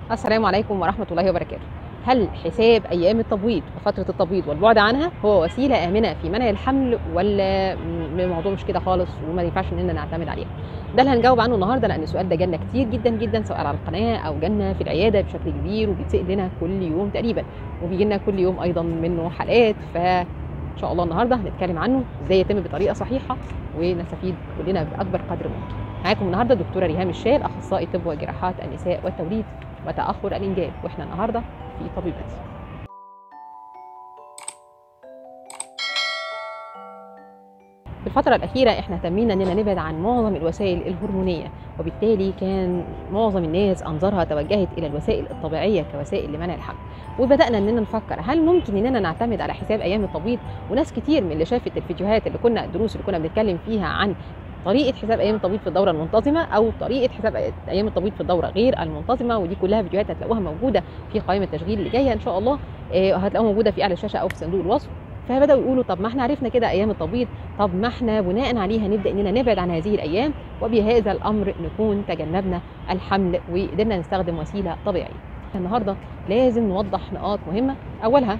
السلام عليكم ورحمة الله وبركاته هل حساب أيام التبويض وفترة التبويض والبعد عنها هو وسيلة آمنة في منع الحمل ولا م- الموضوع مش كده خالص وما ينفعش إننا نعتمد عليها ده اللي هنجاوب عنه النهارده لأن السؤال ده جالنا كتير جدا جدا سواء على القناة أو جالنا في العيادة بشكل كبير وبيتسأل لنا كل يوم تقريبا وبيجي لنا كل يوم أيضا منه حلقات ف إن شاء الله النهارده هنتكلم عنه ازاي يتم بطريقة صحيحة ونستفيد كلنا بأكبر قدر ممكن معاكم النهارده دكتورة ريهام الشال أخصائي طب وجراحات النساء والتوليد وتأخر الإنجاب وإحنا النهاردة في طبيبتي في الفترة الأخيرة احنا اهتمينا اننا نبعد عن معظم الوسائل الهرمونية وبالتالي كان معظم الناس أنظارها توجهت إلى الوسائل الطبيعية كوسائل لمنع الحمل وبدأنا اننا نفكر هل ممكن اننا نعتمد على حساب أيام التبويض وناس كتير من اللي شافت الفيديوهات اللي كنا الدروس اللي كنا بنتكلم فيها عن طريقه حساب ايام التبويض في الدوره المنتظمه او طريقه حساب ايام التبويض في الدوره غير المنتظمه ودي كلها فيديوهات هتلاقوها موجوده في قائمه التشغيل اللي جايه ان شاء الله آه، هتلاقوها موجوده في اعلى الشاشه او في صندوق الوصف فبداوا يقولوا طب ما احنا عرفنا كده ايام التبويض طب ما احنا بناء عليها نبدا اننا نبعد عن هذه الايام وبهذا الامر نكون تجنبنا الحمل وقدرنا نستخدم وسيله طبيعيه النهارده لازم نوضح نقاط مهمه اولها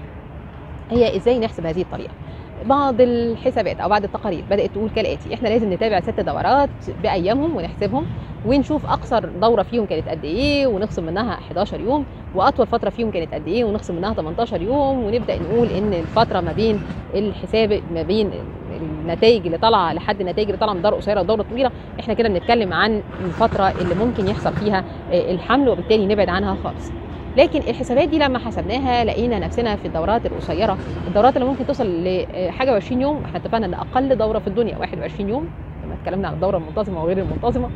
هي ازاي نحسب هذه الطريقه بعض الحسابات او بعض التقارير بدات تقول كالاتي احنا لازم نتابع ست دورات بايامهم ونحسبهم ونشوف اقصر دوره فيهم كانت قد ايه ونخصم منها 11 يوم واطول فتره فيهم كانت قد ايه ونخصم منها 18 يوم ونبدا نقول ان الفتره ما بين الحساب ما بين النتائج اللي طالعه لحد النتائج اللي طالعه من دوره قصيره ودوره طويله احنا كده بنتكلم عن الفتره اللي ممكن يحصل فيها آه، الحمل وبالتالي نبعد عنها خالص لكن الحسابات دي لما حسبناها لقينا نفسنا في الدورات القصيره الدورات اللي ممكن توصل لحاجه و20 يوم احنا اتفقنا ان اقل دوره في الدنيا 21 يوم لما اتكلمنا عن الدوره المنتظمه وغير المنتظمه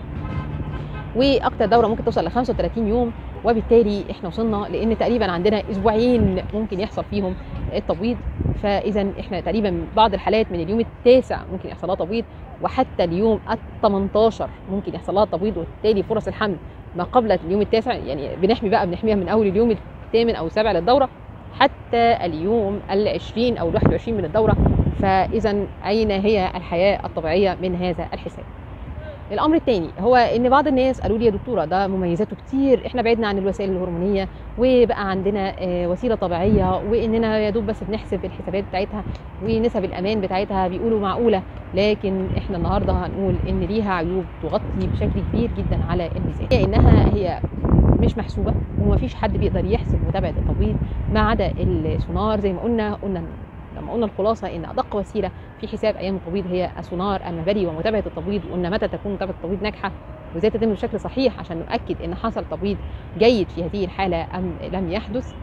واكتر دوره ممكن توصل ل 35 يوم وبالتالي احنا وصلنا لان تقريبا عندنا اسبوعين ممكن يحصل فيهم التبويض فاذا احنا تقريبا بعض الحالات من اليوم التاسع ممكن يحصل لها تبويض وحتى اليوم ال 18 ممكن يحصل لها تبويض وبالتالي فرص الحمل ما قبل اليوم التاسع يعني بنحمي بقى بنحميها من اول اليوم الثامن او السابع للدوره حتى اليوم ال 20 او ال 21 من الدوره فاذا اين هي الحياه الطبيعيه من هذا الحساب الامر الثاني هو ان بعض الناس قالوا لي يا دكتوره ده مميزاته كتير احنا بعدنا عن الوسائل الهرمونيه وبقى عندنا آه، وسيله طبيعيه واننا يا دوب بس بنحسب الحسابات بتاعتها ونسب الامان بتاعتها بيقولوا معقوله لكن احنا النهارده هنقول ان ليها عيوب تغطي بشكل كبير جدا على الميزان هي انها هي مش محسوبه ومفيش حد بيقدر يحسب متابعه التبويض ما عدا السونار زي ما قلنا قلنا لما قلنا الخلاصه ان ادق وسيله في حساب ايام التبويض هي السونار المبري ومتابعه التبويض وقلنا متى تكون متابعه التبويض ناجحه وازاي تتم بشكل صحيح عشان نؤكد ان حصل تبويض جيد في هذه الحاله ام لم يحدث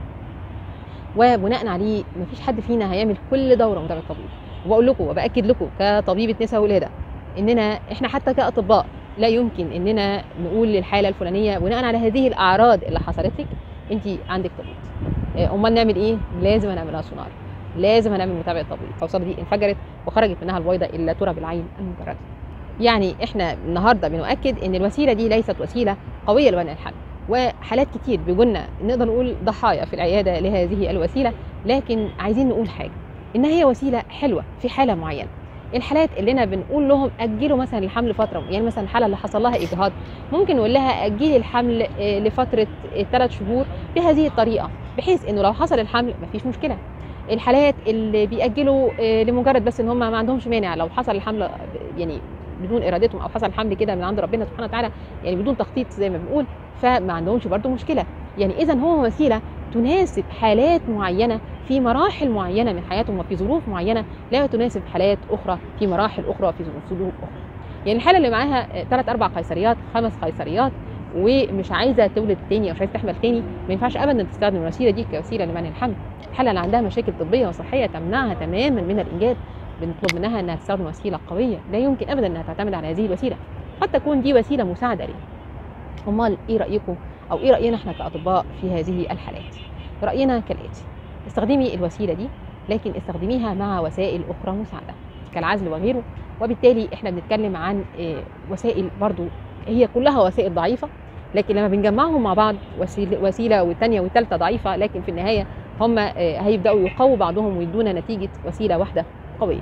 وبناء عليه مفيش حد فينا هيعمل كل دوره متابعه تبويض وبقول لكم وباكد لكم كطبيبه نساء ولاده اننا احنا حتى كاطباء لا يمكن اننا نقول للحاله الفلانيه بناء على هذه الاعراض اللي حصلت لك انت عندك تبويض إيه، امال نعمل ايه لازم هنعملها سونار لازم هنعمل متابعه تبويض الحوصله دي انفجرت وخرجت منها البويضه الا ترى بالعين المجرده يعني احنا النهارده بنؤكد ان الوسيله دي ليست وسيله قويه لمنع الحمل وحالات كتير بيجولنا نقدر نقول ضحايا في العياده لهذه الوسيله لكن عايزين نقول حاجه ان هي وسيله حلوه في حاله معينه الحالات اللي انا بنقول لهم اجلوا مثلا الحمل فتره يعني مثلا الحاله اللي حصل لها اجهاض ممكن نقول لها اجلي الحمل آه، لفتره ثلاث شهور بهذه الطريقه بحيث انه لو حصل الحمل مفيش مشكله الحالات اللي بيأجلوا آه، لمجرد بس ان هم ما عندهمش مانع لو حصل الحمل يعني بدون ارادتهم او حصل الحمل كده من عند ربنا سبحانه وتعالى يعني بدون تخطيط زي ما بنقول فما عندهمش برضو مشكله يعني اذا هو وسيله تناسب حالات معينه في مراحل معينه من حياتهم وفي ظروف معينه لا تناسب حالات اخرى في مراحل اخرى وفي ظروف ظروف اخرى يعني الحاله اللي معاها ثلاث اربع قيصريات خمس قيصريات ومش عايزه تولد تاني او مش عايزه تحمل تاني ما ينفعش ابدا تستخدم الوسيله دي كوسيله لمنع الحمل الحاله اللي عندها مشاكل طبيه وصحيه تمنعها تماما من الانجاب بنطلب منها انها تستخدم وسيله قويه لا يمكن ابدا انها تعتمد على هذه الوسيله قد تكون دي وسيله مساعده ليها امال ايه رايكم او ايه راينا احنا كاطباء في هذه الحالات راينا كالاتي استخدمي الوسيله دي لكن استخدميها مع وسائل اخرى مساعده كالعزل وغيره وبالتالي احنا بنتكلم عن آه، وسائل برضو هي كلها وسائل ضعيفه لكن لما بنجمعهم مع بعض وسيله وسيله والثانيه والثالثه ضعيفه لكن في النهايه هم آه، هيبداوا يقووا بعضهم ويدونا نتيجه وسيله واحده قويه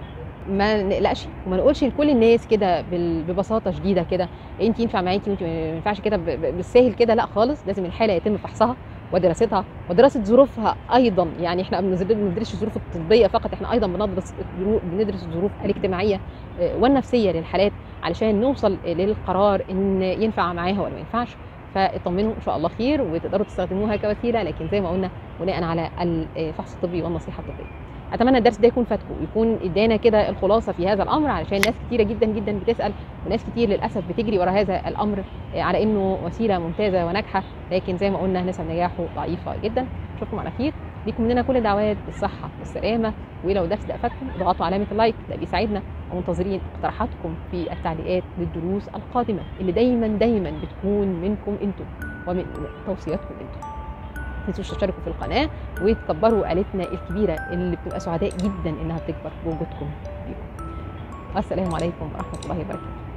ما نقلقش وما نقولش لكل الناس كده بال- ببساطه شديده كده انت ينفع معاكي وانت ما ينفعش كده ب- ب- بالساهل كده لا خالص لازم الحاله يتم فحصها ودراستها ودراسه ظروفها ايضا يعني احنا ما بندرسش الظروف الطبيه فقط احنا ايضا بندرس بندرس الظروف الاجتماعيه آه، والنفسيه للحالات علشان نوصل للقرار ان ينفع معاها ولا ما ينفعش فاطمنوا ان شاء الله خير وتقدروا تستخدموها كوسيله لكن زي ما قلنا بناء على الفحص الطبي والنصيحه الطبيه اتمنى الدرس ده يكون فاتكم ويكون ادانا كده الخلاصه في هذا الامر علشان ناس كتيره جدا جدا بتسال وناس كتير للاسف بتجري ورا هذا الامر آه، على انه وسيله ممتازه وناجحه لكن زي ما قلنا نسب نجاحه ضعيفه جدا اشوفكم على خير ليكم مننا كل الدعوات بالصحه والسلامه ولو درس ده افادكم اضغطوا علامه اللايك ده بيساعدنا ومنتظرين اقتراحاتكم في التعليقات للدروس القادمه اللي دايما دايما بتكون منكم انتم ومن توصياتكم انتم ما تنسوش تشتركوا في القناه وتكبروا عائلتنا الكبيره اللي بتبقى سعداء جدا انها بتكبر بوجودكم فيكم والسلام عليكم ورحمه الله وبركاته